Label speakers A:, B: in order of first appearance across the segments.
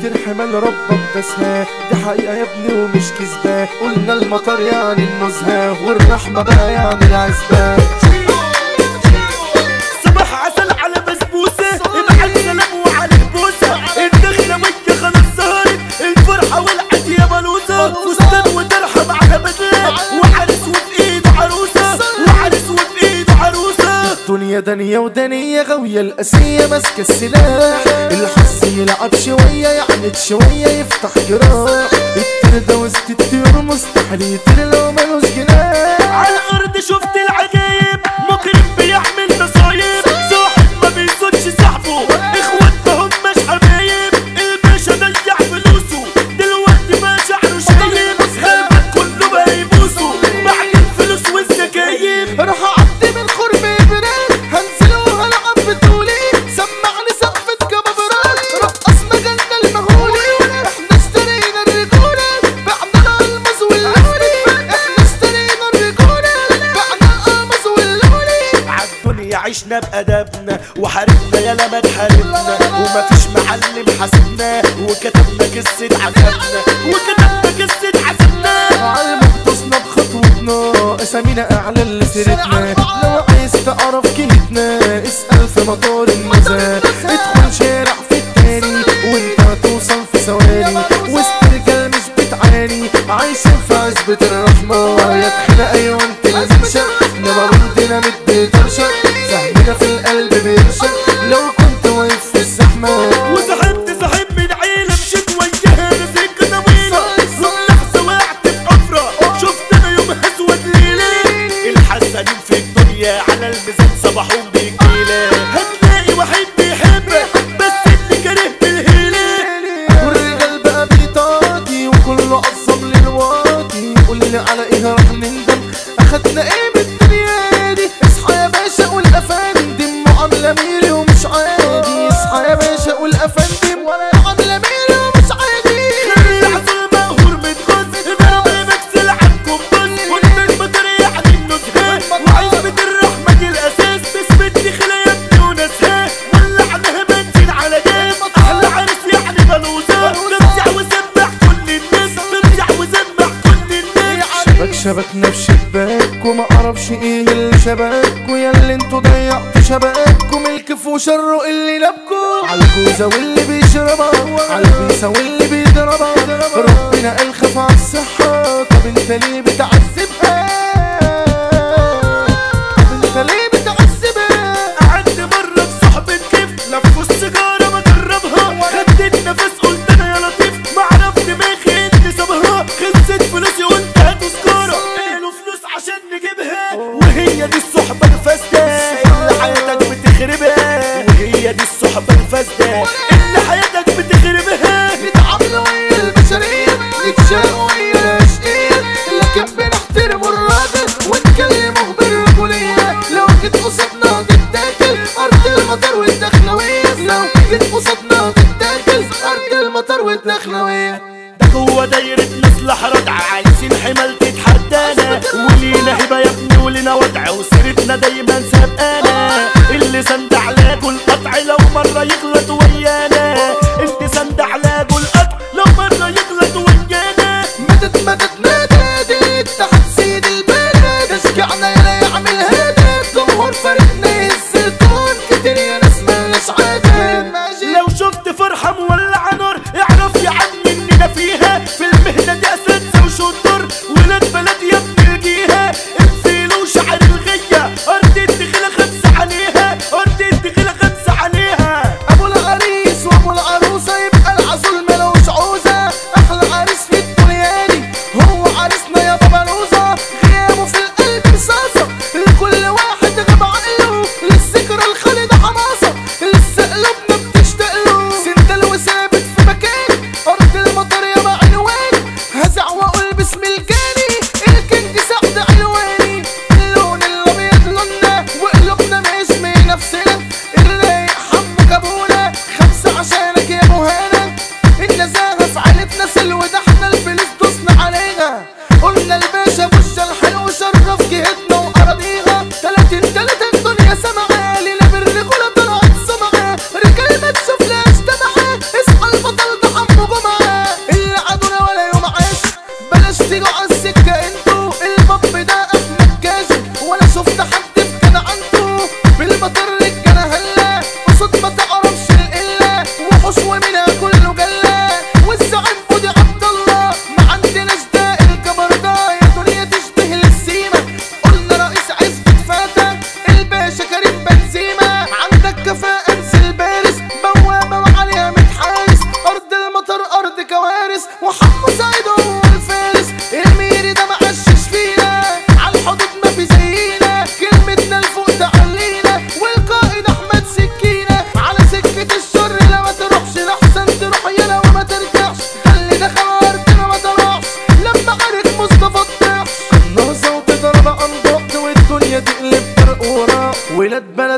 A: كتير حمال ربك دسها دي حقيقة يا ابني ومش كذبة قلنا المطر يعني النزهة والرحمة بقى يعني العزبة
B: صباح عسل على بسبوسة مع السلام وعلى البوسة الدخلة ويا خلاص صارت الفرحة والعد يا بلوزة فستان وطرحة معها بدلة وعرس وفي ايده عروسة وعرس وفي ايده عروسة
A: الدنيا دنيا ودنيا غاوية القاسية ماسكة السلاح الحس يلعب شوية يعند شوية يفتح جراح التر ده وسط الطيور مستحيل يطير لو ملوش جناح
B: على الارض شفت العجايب مجرم بيعمل مصايب صاحب ما بيصونش صاحبه اخوات ما هماش حبايب الباشا ضيع فلوسه دلوقتي بقى شعره شايب غالبا كله بقى يبوسه بعد الفلوس والزكايب
A: راح اعدي من خرم ابراد هنزل وهلعب بطولي سمعني سقفة كبابرات رقص مجالنا المهولي احنا اشترينا الرجولة بعنا الالماس واللولي احنا اشترينا الرجولة بعنا الالماس واللولي
B: عالدنيا عشنا بأدبنا وحاربنا يالا ما تحاربنا ومفيش معلم حاسبنا وكتبنا قصة عذابنا وكتبنا قصة عذابنا
A: علمك دوسنا بخطوتنا اسامينا اعلى اللي سيرتنا لو عايز تعرف كلمتنا اسأل في مطار النزاهة ادخل شارع في التاني وانت هتوصل في ثواني وسط رجال مش بتعاني عايشين في عزبة الرحمة يا تخينا ايوه انت اللي بنشر انما بنتنا متبترشر سهمنا في القلب بيرشر لو كنت واقف في الزحمة
B: وصاحبت صاحب من عيلة مشيت وياها انا سكة طويلة لحظة وقعت في حفرة شفت انا يوم اسود ليلة الحسنين في الدنيا على الميزان صباحهم بجيلة هتلاقي واحد بيحبك بس اللي كاره بالهيلة
A: والرجال بقى بيطاطي وكله عصب للواطي قول لي على ايه راح نندم اخدنا ايه من الدنيا دي اصحى يا باشا قول افندم معامله ميري ومش عادي اصحى يا باشا قول افندم معامله ميري ومش عادي
B: العسل مقهور متغز ضرب مكسل عنكم بس وانت المطر يعني النزهة وعزبة الرحمة دي الاساس تثبت لي خلا يا ابني وناسها ولعناها بنزين على جاز احلى عرس يعني بلوزة ترجع وسمع كل الناس ترجع وسمع كل الناس
A: شبك شبكنا في شباك وما اعرفش ايه اللي شبك ويا اللي انتوا ضيعتوا شباككم الكف وشره اللي نبكوا عالجوزة واللي بيشربها عالبيسة واللي بيضربها ربنا قال خاف على الصحة طب انت ليه بتعذبها طب انت ليه بتعذبها
B: قعدت مرة في صحبة كيف لفوا السيجارة ما جربها خدت نفس قلت انا يا لطيف ما عرفت دماغي اني سابها خلصت فلوسي قلت هاتوا سجارة قالوا فلوس عشان نجيبها وهي دي الصحبة الفاسدة اللي حياتك بتخربها وهي دي الصحبة الفاسدة اللي حياتك بتخربها
A: نتعامل ويا البشرية نتشاق ويا الاشقية لكن بنحترم الراجل ونكلمه بالرجولية لو جيت قصادنا تتاكل أرض المطر والدخلوية لو جيت قصادنا تتاكل أرض المطر والدخلوية
B: ده جوه دايرة مصلحة ردعة عايزين حمال تتحدانا ولينا هبة يا ابني ولينا وضع وسيرتنا دايما سابقانا اللي سند علاجه القطع لو مرة يغلط ويانا اللي سند علاجه القطع لو مرة يغلط ويانا
A: مدد مدد مدد تحت سيد البلد اشجعنا يلا يعمل هدد جمهور فريقنا يهز الكون كتير يا ناس مالناش عدد
B: لو شفت فرحة مولعة نار اعرف يا عم اننا فيها في المهنة دي اساتذة وشطار ولاد بلد يا ابن الجيهة انزلوا شعر الغية ارض الدخلة خمسة عليها ارض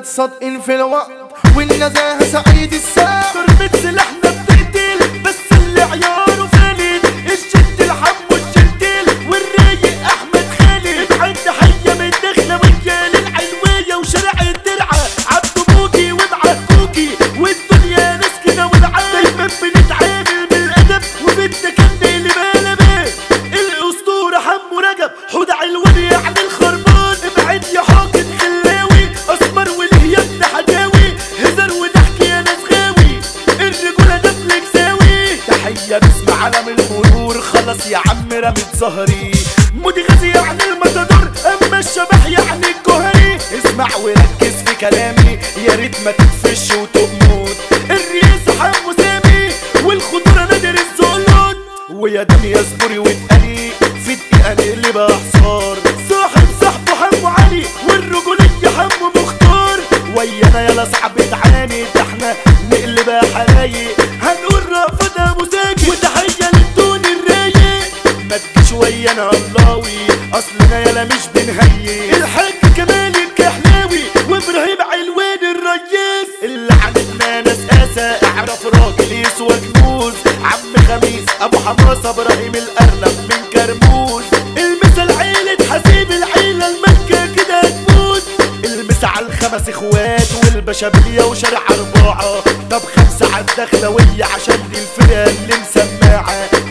A: صادقين في الوقت والنزاهة سعيد الساعة
B: ضربة سلاحنا بتقتل بس اللي عياره فالد الجد الحم والجدل والرايق احمد خالد ابعد حية من دخلوية للعلوية وشارع الدرعة عبده موجي ومعاه كوكي والدنيا ناس كده والعالم دايما بنتعامل بالادب وبالتكني اللي بالبه الاسطورة حمو رجب حود علوان يعني الخربان ابعد يا حاكم خلاوي اسمر وليه يا ابن حداوي هزر وضحك يا ناس غاوي الرجولة دفلك ساوي تحية باسم عالم المرور خلاص يا عم رمت ظهري مودي غازي يعني المتدور اما الشبح يعني الجوهري اسمع وركز في كلامي يا ريت ما تقفش وتقمت الرئيس حمو سامي والخطورة نادر الزولون ويا دم يصبري واتقلي في دقيقة نقلبها حصار صاحب صاحبه حمو علي والرجولية حمو مختار ويانا يلا صعب تعاني ده احنا نقلبها حرايق هنقول رافضها مساجد وتحية للدون الرايق ما تجيش ويانا اللهوي اصلنا يلا مش بنهيئ الحاج كمال الكحلاوي وابراهيم علوان الريس اللي عندنا ناس اسى اعرف راجل يسوى كنوز عم خميس ابو حماسه ابراهيم الارنب من كرموز المثل عيلة حسيب العيلة المكة كده تفوز المس على الخمس اخوات والبشابية وشارع اربعة طب خمسة على الدخلوية عشان دي الفرقة اللي مسماعة